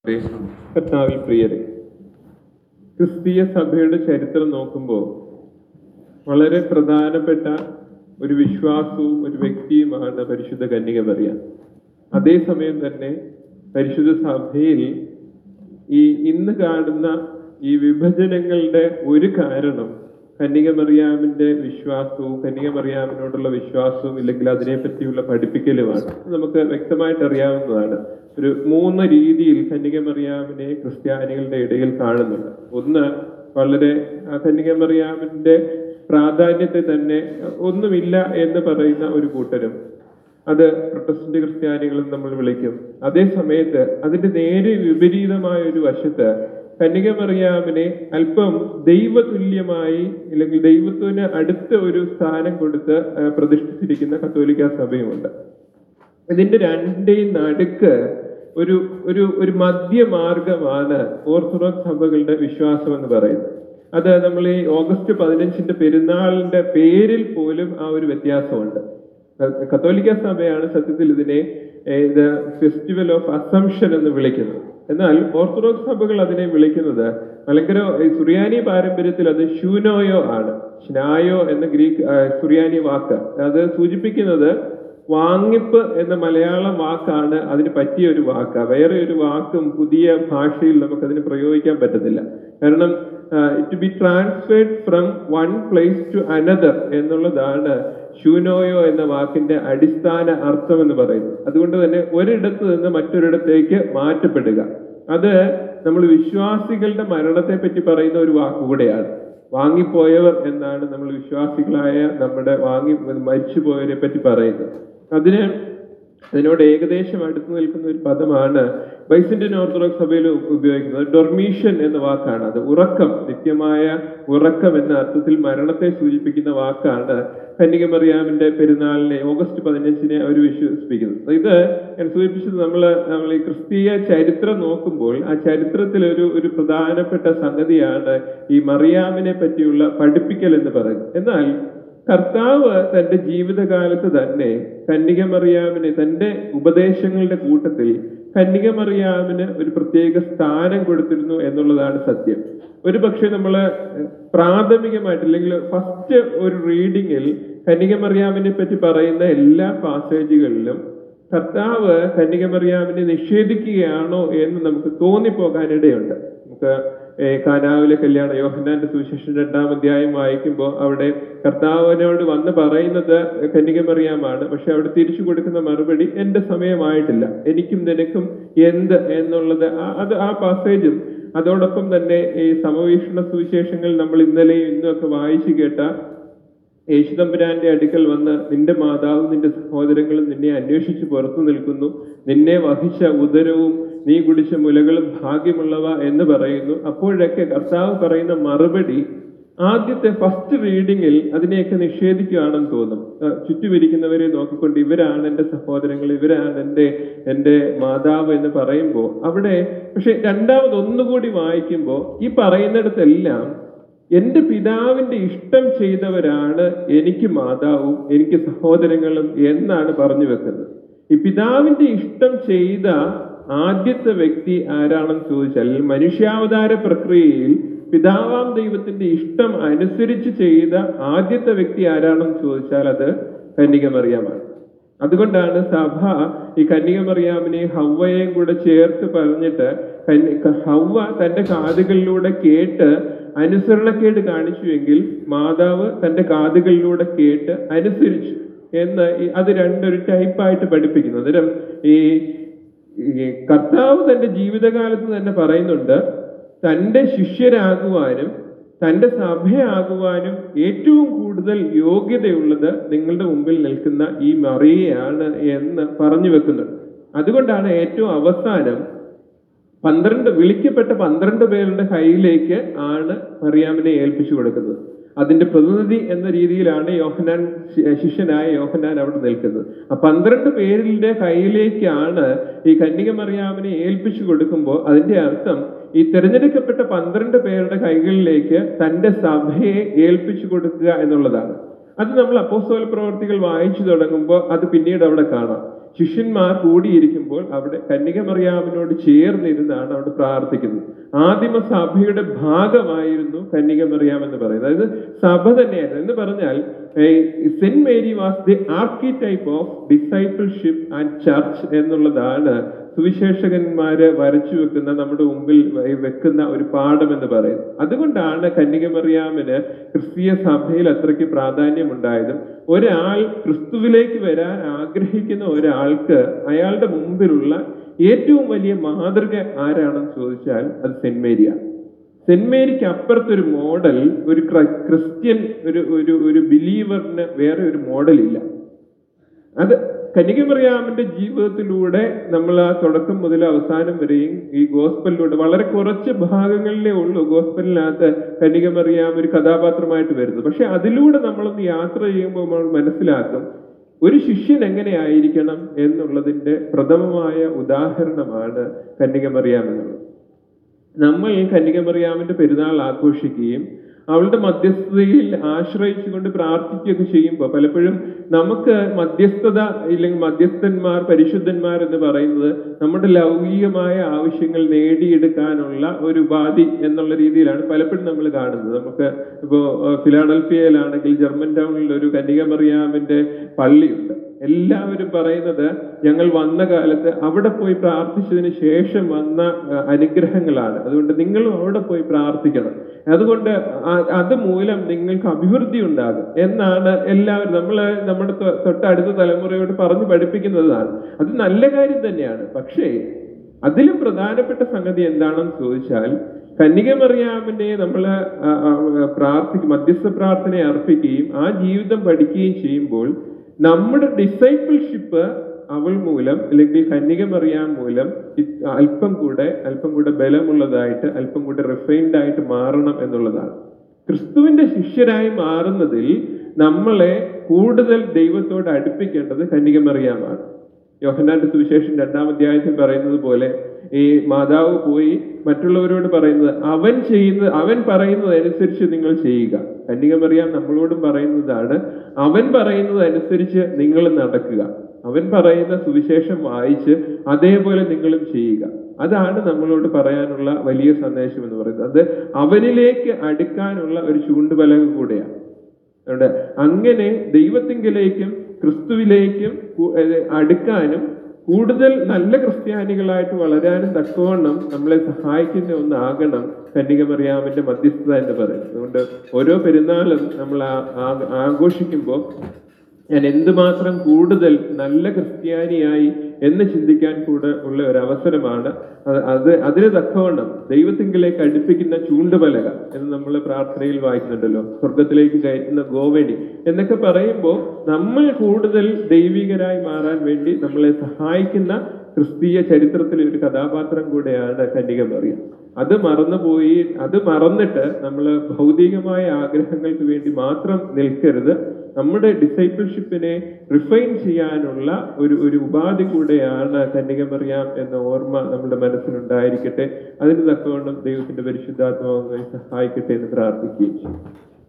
കർത്താവിൽ പ്രിയരെ ക്രിസ്തീയ സഭയുടെ ചരിത്രം നോക്കുമ്പോൾ വളരെ പ്രധാനപ്പെട്ട ഒരു വിശ്വാസവും ഒരു വ്യക്തിയുമാണ് പരിശുദ്ധ കന്യക മറിയ അതേസമയം തന്നെ പരിശുദ്ധ സഭയിൽ ഈ ഇന്ന് കാണുന്ന ഈ വിഭജനങ്ങളുടെ ഒരു കാരണം കന്യക മറിയാമിന്റെ വിശ്വാസവും കന്യക മറിയാമിനോടുള്ള വിശ്വാസവും ഇല്ലെങ്കിൽ അതിനെപ്പറ്റിയുള്ള പഠിപ്പിക്കലുമാണ് ഇത് നമുക്ക് വ്യക്തമായിട്ട് അറിയാവുന്നതാണ് ഒരു മൂന്ന് രീതിയിൽ കന്യക മറിയാമിനെ ക്രിസ്ത്യാനികളുടെ ഇടയിൽ കാണുന്നുണ്ട് ഒന്ന് വളരെ ആ കന്യക മറിയാമിന്റെ പ്രാധാന്യത്തെ തന്നെ ഒന്നുമില്ല എന്ന് പറയുന്ന ഒരു കൂട്ടരും അത് പ്രൊട്ടസ്റ്റന്റ് ക്രിസ്ത്യാനികളും നമ്മൾ വിളിക്കും അതേ സമയത്ത് അതിന്റെ നേരെ വിപരീതമായ ഒരു വശത്ത് കന്യക മറിയാമിനെ അല്പം ദൈവതുല്യമായി അല്ലെങ്കിൽ ദൈവത്തിന് അടുത്ത ഒരു സ്ഥാനം കൊടുത്ത് ആ, പ്രതിഷ്ഠിച്ചിരിക്കുന്ന കത്തോലിക്ക സഭയുമുണ്ട് ഇതിന്റെ രണ്ടിന്റെയും നടുക്ക് ഒരു ഒരു ഒരു മധ്യമാർഗമാണ് ഓർത്തഡോക്സ് സഭകളുടെ വിശ്വാസം എന്ന് പറയുന്നത് അത് നമ്മൾ ഈ ഓഗസ്റ്റ് പതിനഞ്ചിന്റെ പെരുന്നാളിന്റെ പേരിൽ പോലും ആ ഒരു വ്യത്യാസമുണ്ട് ക- കത്തോലിക്ക സഭയാണ് സത്യത്തിൽ ഇതിനെ ഇത് ഫെസ്റ്റിവൽ ഓഫ് അസംഷൻ എന്ന് വിളിക്കുന്നത് എന്നാൽ ഓർത്തഡോക്സ് സഭകൾ അതിനെ വിളിക്കുന്നത് മലങ്കര ഈ സുറിയാനി പാരമ്പര്യത്തിൽ അത് ഷൂനോയോ ആണ് ഷ്നായോ എന്ന ഗ്രീക്ക് ആ, സുറിയാനി വാക്ക് അത് സൂചിപ്പിക്കുന്നത് വാങ്ങിപ്പ് എന്ന മലയാളം വാക്കാണ് അതിന് പറ്റിയ ഒരു വാക്ക് വേറെ ഒരു വാക്കും പുതിയ ഭാഷയിൽ നമുക്ക് അതിന് പ്രയോഗിക്കാൻ പറ്റത്തില്ല കാരണം it be transferred from one place to another എന്നുള്ളതാണ് ഷൂനോയോ എന്ന വാക്കിന്റെ അടിസ്ഥാന അർത്ഥം എന്ന് പറയുന്നത് അതുകൊണ്ട് തന്നെ ഒരിടത്ത് നിന്ന് മറ്റൊരിടത്തേക്ക് മാറ്റപ്പെടുക അത് നമ്മൾ വിശ്വാസികളുടെ മരണത്തെ പറ്റി പറയുന്ന ഒരു വാക്കുകൂടെയാണ് വാങ്ങിപ്പോയവർ എന്നാണ് നമ്മൾ വിശ്വാസികളായ നമ്മുടെ വാങ്ങി മരിച്ചുപോയവരെ പറ്റി പറയുന്നത് അതിന് അതിനോട് ഏകദേശം അടുത്ത് നിൽക്കുന്ന ഒരു പദമാണ് ബൈസന്റൻ ഓർത്തഡോക്സ് സഭയിൽ ഉപയോഗിക്കുന്നത് ഡൊർമീഷൻ എന്ന വാക്കാണ് അത് ഉറക്കം നിത്യമായ ഉറക്കം എന്ന അർത്ഥത്തിൽ മരണത്തെ സൂചിപ്പിക്കുന്ന വാക്കാണ് കന്യക മറിയാമിന്റെ പെരുന്നാളിനെ ഓഗസ്റ്റ് പതിനഞ്ചിനെ അവർ വിശ്വസിപ്പിക്കുന്നത് ഇത് ഞാൻ സൂചിപ്പിച്ചത് നമ്മൾ നമ്മൾ ഈ ക്രിസ്തീയ ചരിത്രം നോക്കുമ്പോൾ ആ ചരിത്രത്തിൽ ഒരു ഒരു പ്രധാനപ്പെട്ട സംഗതിയാണ് ഈ മറിയാമിനെ പറ്റിയുള്ള പഠിപ്പിക്കൽ എന്ന് പറയുന്നത് എന്നാൽ കർത്താവ് തന്റെ ജീവിതകാലത്ത് തന്നെ കന്യക മറിയാമിന് തന്റെ ഉപദേശങ്ങളുടെ കൂട്ടത്തിൽ കന്യക മറിയാമിന് ഒരു പ്രത്യേക സ്ഥാനം കൊടുത്തിരുന്നു എന്നുള്ളതാണ് സത്യം ഒരു പക്ഷെ നമ്മൾ പ്രാഥമികമായിട്ട് അല്ലെങ്കിൽ ഫസ്റ്റ് ഒരു റീഡിങ്ങിൽ കന്യക മറിയാമിനെ പറ്റി പറയുന്ന എല്ലാ പാസേജുകളിലും കർത്താവ് കന്യക മറിയാമിനെ നിഷേധിക്കുകയാണോ എന്ന് നമുക്ക് തോന്നിപ്പോകാനിടയുണ്ട് നമുക്ക് ഏ, കാനാവിലെ കല്യാണ യോഹന്നാന്റെ സുവിശേഷം രണ്ടാം അധ്യായം വായിക്കുമ്പോൾ അവിടെ കർത്താവിനോട് വന്ന് പറയുന്നത് കന്യക മറിയാമാണ് പക്ഷെ അവിടെ തിരിച്ചു കൊടുക്കുന്ന മറുപടി എന്റെ സമയമായിട്ടില്ല എനിക്കും നിനക്കും എന്ത് എന്നുള്ളത് ആ- അത് ആ പാസേജും അതോടൊപ്പം തന്നെ ഈ സമവീക്ഷണ സുവിശേഷങ്ങൾ നമ്മൾ ഇന്നലെയും ഇന്നും ഒക്കെ വായിച്ചു കേട്ട യേശുതമ്പുരാന്റെ അടുക്കൽ വന്ന് നിന്റെ മാതാവും നിന്റെ സഹോദരങ്ങളും നിന്നെ അന്വേഷിച്ച് പുറത്തു നിൽക്കുന്നു നിന്നെ വഹിച്ച ഉദരവും നീ കുടിച്ച മുലകളും ഭാഗ്യമുള്ളവ എന്ന് പറയുന്നു അപ്പോഴൊക്കെ കർത്താവ് പറയുന്ന മറുപടി ആദ്യത്തെ ഫസ്റ്റ് റീഡിങ്ങിൽ അതിനെയൊക്കെ നിഷേധിക്കുകയാണെന്ന് തോന്നും ആ, ചുറ്റുമിരിക്കുന്നവരെ നോക്കിക്കൊണ്ട് ഇവരാണ് എൻ്റെ സഹോദരങ്ങൾ ഇവരാണ് എൻ്റെ എൻ്റെ മാതാവ് എന്ന് പറയുമ്പോൾ അവിടെ പക്ഷെ രണ്ടാമത് ഒന്നുകൂടി വായിക്കുമ്പോൾ ഈ പറയുന്നിടത്തെല്ലാം എന്റെ പിതാവിന്റെ ഇഷ്ടം ചെയ്തവരാണ് എനിക്ക് മാതാവും എനിക്ക് സഹോദരങ്ങളും എന്നാണ് പറഞ്ഞു വെക്കുന്നത് ഈ പിതാവിന്റെ ഇഷ്ടം ചെയ്ത ആദ്യത്തെ വ്യക്തി ആരാണെന്ന് ചോദിച്ചാൽ മനുഷ്യാവതാര പ്രക്രിയയിൽ പിതാവാം ദൈവത്തിന്റെ ഇഷ്ടം അനുസരിച്ച് ചെയ്ത ആദ്യത്തെ വ്യക്തി ആരാണെന്ന് ചോദിച്ചാൽ അത് കന്യക മറിയാമാണ് അതുകൊണ്ടാണ് സഭ ഈ കന്യക മറിയാമിനെയും ഹവ്വയെയും കൂടെ ചേർത്ത് പറഞ്ഞിട്ട് കന്യ- ക- ഹവ്വ തന്റെ കാതുകളിലൂടെ കേട്ട് അനുസരണക്കേട് കാണിച്ചുവെങ്കിൽ മാതാവ് തന്റെ കാതുകളിലൂടെ കേട്ട് അനുസരിച്ചു എന്ന് ഈ- അത് രണ്ടൊരു ടൈപ്പായിട്ട് പഠിപ്പിക്കുന്നു അന്നേരം ഈ ഈ കർത്താവ് തന്റെ ജീവിതകാലത്ത് തന്നെ പറയുന്നുണ്ട് തന്റെ ശിഷ്യരാകുവാനും തന്റെ സഭയാകുവാനും ഏറ്റവും കൂടുതൽ യോഗ്യതയുള്ളത് നിങ്ങളുടെ മുമ്പിൽ നിൽക്കുന്ന ഈ മറിയയാണ് എന്ന് പറഞ്ഞു വെക്കുന്നുണ്ട് അതുകൊണ്ടാണ് ഏറ്റവും അവസാനം പന്ത്രണ്ട് വിളിക്കപ്പെട്ട പന്ത്രണ്ട് പേരുടെ കയ്യിലേക്ക് ആണ് മറിയാമിനെ ഏൽപ്പിച്ചു കൊടുക്കുന്നത് അതിന്റെ പ്രതിനിധി എന്ന രീതിയിലാണ് യോഹനാൻ ശി- ശിഷ്യനായ യോഹനാൻ അവിടെ നിൽക്കുന്നത് ആ പന്ത്രണ്ട് പേരുടെ കയ്യിലേക്കാണ് ഈ കന്യക മറിയാമിനെ ഏൽപ്പിച്ചു കൊടുക്കുമ്പോൾ അതിന്റെ അർത്ഥം ഈ തിരഞ്ഞെടുക്കപ്പെട്ട പന്ത്രണ്ട് പേരുടെ കൈകളിലേക്ക് തന്റെ സഭയെ ഏൽപ്പിച്ചു കൊടുക്കുക എന്നുള്ളതാണ് അത് നമ്മൾ അപ്പോസ്തല പ്രവർത്തികൾ വായിച്ചു തുടങ്ങുമ്പോൾ അത് പിന്നീട് അവിടെ കാണാം ശിഷ്യന്മാർ കൂടിയിരിക്കുമ്പോൾ അവിടെ കന്യകമറിയാമിനോട് ചേർന്നിരുന്നാണ് അവിടെ പ്രാർത്ഥിക്കുന്നത് ആദിമ സഭയുടെ ഭാഗമായിരുന്നു കന്യകമറിയാം എന്ന് പറയുന്നത് അതായത് സഭ തന്നെയായിരുന്നു എന്ന് പറഞ്ഞാൽ saint Mary was the archetype of discipleship and church എന്നുള്ളതാണ് സുവിശേഷകന്മാര് വരച്ചു വെക്കുന്ന നമ്മുടെ മുമ്പിൽ വെ- വെക്കുന്ന ഒരു പാഠം എന്ന് പറയുന്നത് അതുകൊണ്ടാണ് കന്യകമറിയാമിന് ക്രിസ്തീയ സഭയിൽ അത്രയ്ക്ക് പ്രാധാന്യമുണ്ടായതും ഒരാൾ ക്രിസ്തുവിലേക്ക് വരാൻ ആഗ്രഹിക്കുന്ന ഒരാൾക്ക് അയാളുടെ മുമ്പിലുള്ള ഏറ്റവും വലിയ മാതൃക ആരാണെന്ന് ചോദിച്ചാൽ അത് സെന്റ് മേരിയാണ് സെന്റ് മേരിക്ക് അപ്പുറത്തൊരു മോഡൽ ഒരു ക്ര- ക്രിസ്ത്യൻ ഒരു ഒരു ഒരു ബിലീവറിന് വേറെ ഒരു മോഡൽ ഇല്ല അത് കനികമറിയാമിന്റെ ജീവിതത്തിലൂടെ നമ്മൾ ആ തുടക്കം മുതൽ അവസാനം വരെയും ഈ ഗോസ്പലിലൂടെ വളരെ കുറച്ച് ഭാഗങ്ങളിലേ ഉള്ളൂ ഗോസ്പലിനകത്ത് കനികമറിയാം ഒരു കഥാപാത്രമായിട്ട് വരുന്നത് പക്ഷെ അതിലൂടെ നമ്മളൊന്ന് യാത്ര ചെയ്യുമ്പോൾ നമ്മൾ മനസ്സിലാക്കും ഒരു ശിഷ്യൻ എങ്ങനെയായിരിക്കണം എന്നുള്ളതിന്റെ പ്രഥമമായ ഉദാഹരണമാണ് കന്യകമറിയാം എന്നുള്ളത് നമ്മൾ കന്യകമറിയാമിന്റെ പെരുന്നാൾ ആഘോഷിക്കുകയും അവളുടെ മധ്യസ്ഥതയിൽ ആശ്രയിച്ചുകൊണ്ട് പ്രാർത്ഥിക്കുകയൊക്കെ ചെയ്യുമ്പോൾ പലപ്പോഴും നമുക്ക് മധ്യസ്ഥത ഇല്ലെങ്കിൽ മധ്യസ്ഥന്മാർ പരിശുദ്ധന്മാർ എന്ന് പറയുന്നത് നമ്മുടെ ലൗകികമായ ആവശ്യങ്ങൾ നേടിയെടുക്കാനുള്ള ഒരു ഉപാധി എന്നുള്ള രീതിയിലാണ് പലപ്പോഴും നമ്മൾ കാണുന്നത് നമുക്ക് ഇപ്പോൾ ഫിലാഡൽഫിയയിലാണെങ്കിൽ ജർമ്മൻ ടൗണിൽ ഒരു കന്യകമറിയാമിന്റെ പള്ളിയുണ്ട് എല്ലാവരും പറയുന്നത് ഞങ്ങൾ വന്ന കാലത്ത് അവിടെ പോയി പ്രാർത്ഥിച്ചതിന് ശേഷം വന്ന ആ, അനുഗ്രഹങ്ങളാണ് അതുകൊണ്ട് നിങ്ങളും അവിടെ പോയി പ്രാർത്ഥിക്കണം അതുകൊണ്ട് ആ- അത് മൂലം നിങ്ങൾക്ക് അഭിവൃദ്ധി ഉണ്ടാകും എന്നാണ് എല്ലാവരും നമ്മൾ നമ്മുടെ തൊ- തൊട്ടടുത്ത തലമുറയോട് പറഞ്ഞു പഠിപ്പിക്കുന്നതാണ് അത് നല്ല കാര്യം തന്നെയാണ് പക്ഷേ അതിലും പ്രധാനപ്പെട്ട സംഗതി എന്താണെന്ന് ചോദിച്ചാൽ കന്യകമറിയാമിനെ നമ്മൾ പ്രാർത്ഥിക്കും മധ്യസ്ഥ പ്രാർത്ഥന അർപ്പിക്കുകയും ആ ജീവിതം പഠിക്കുകയും ചെയ്യുമ്പോൾ നമ്മുടെ ഡിസൈപ്പിൾഷിപ്പ് അവൾ മൂലം അല്ലെങ്കിൽ കന്യകമറിയാം മൂലം ഇത് അല്പം കൂടെ അല്പം കൂടെ ബലമുള്ളതായിട്ട് അല്പം കൂടെ റിഫൈൻഡ് ആയിട്ട് മാറണം എന്നുള്ളതാണ് ക്രിസ്തുവിന്റെ ശിഷ്യരായി മാറുന്നതിൽ നമ്മളെ കൂടുതൽ ദൈവത്തോട് അടുപ്പിക്കേണ്ടത് കന്യകമറിയാമാണ് യോഹന്നാന്റെ സുവിശേഷം രണ്ടാം അധ്യായത്തിൽ പറയുന്നത് പോലെ ഈ മാതാവ് പോയി മറ്റുള്ളവരോട് പറയുന്നത് അവൻ ചെയ്യുന്നത് അവൻ പറയുന്നത് അനുസരിച്ച് നിങ്ങൾ ചെയ്യുക കന്യകമറിയാം നമ്മളോടും പറയുന്നതാണ് അവൻ പറയുന്നത് അനുസരിച്ച് നിങ്ങൾ നടക്കുക അവൻ പറയുന്ന സുവിശേഷം വായിച്ച് അതേപോലെ നിങ്ങളും ചെയ്യുക അതാണ് നമ്മളോട് പറയാനുള്ള വലിയ സന്ദേശം എന്ന് പറയുന്നത് അത് അവനിലേക്ക് അടുക്കാനുള്ള ഒരു ചൂണ്ടുപലക കൂടെയാണ് അതുകൊണ്ട് അങ്ങനെ ദൈവത്തിങ്കിലേക്കും ക്രിസ്തുവിലേക്കും കു- ഏത് അടുക്കാനും കൂടുതൽ നല്ല ക്രിസ്ത്യാനികളായിട്ട് വളരാനും തക്കവണ്ണം നമ്മളെ സഹായിക്കുന്ന ഒന്നാകണം കന്യകമറിയാമിന്റെ മധ്യസ്ഥത എന്ന് പറയുന്നത് അതുകൊണ്ട് ഓരോ പെരുന്നാളും നമ്മൾ ആ- ആ- ആഘോഷിക്കുമ്പോൾ ഞാൻ എന്തുമാത്രം കൂടുതൽ നല്ല ക്രിസ്ത്യാനിയായി എന്ന് ചിന്തിക്കാൻ കൂടെ ഉള്ള ഒരു അവസരമാണ് അത് അത് അതിന് തക്കവണ്ണം ദൈവത്തിങ്കിലേക്ക് അടുപ്പിക്കുന്ന ചൂണ്ടുപലക എന്ന് നമ്മൾ പ്രാർത്ഥനയിൽ വായിക്കുന്നുണ്ടല്ലോ സ്വർഗത്തിലേക്ക് കയറ്റുന്ന ഗോവണി എന്നൊക്കെ പറയുമ്പോൾ നമ്മൾ കൂടുതൽ ദൈവികരായി മാറാൻ വേണ്ടി നമ്മളെ സഹായിക്കുന്ന ക്രിസ്തീയ ചരിത്രത്തിലെ ഒരു കഥാപാത്രം കൂടെയാണ് കന്യക മറിയം അത് മറന്നുപോയി അത് മറന്നിട്ട് നമ്മൾ ഭൗതികമായ ആഗ്രഹങ്ങൾക്ക് വേണ്ടി മാത്രം നിൽക്കരുത് നമ്മുടെ ഡിസൈപ്പിൾഷിപ്പിനെ റിഫൈൻ ചെയ്യാനുള്ള ഒരു ഒരു ഉപാധി കൂടെയാണ് കന്യകമറിയാം എന്ന ഓർമ്മ നമ്മുടെ മനസ്സിലുണ്ടായിരിക്കട്ടെ അതിന് തക്കവണ്ണം ദൈവത്തിന്റെ പരിശുദ്ധാത്മാവിനെ സഹായിക്കട്ടെ എന്ന് പ്രാർത്ഥിക്കുകയും ചെയ്യും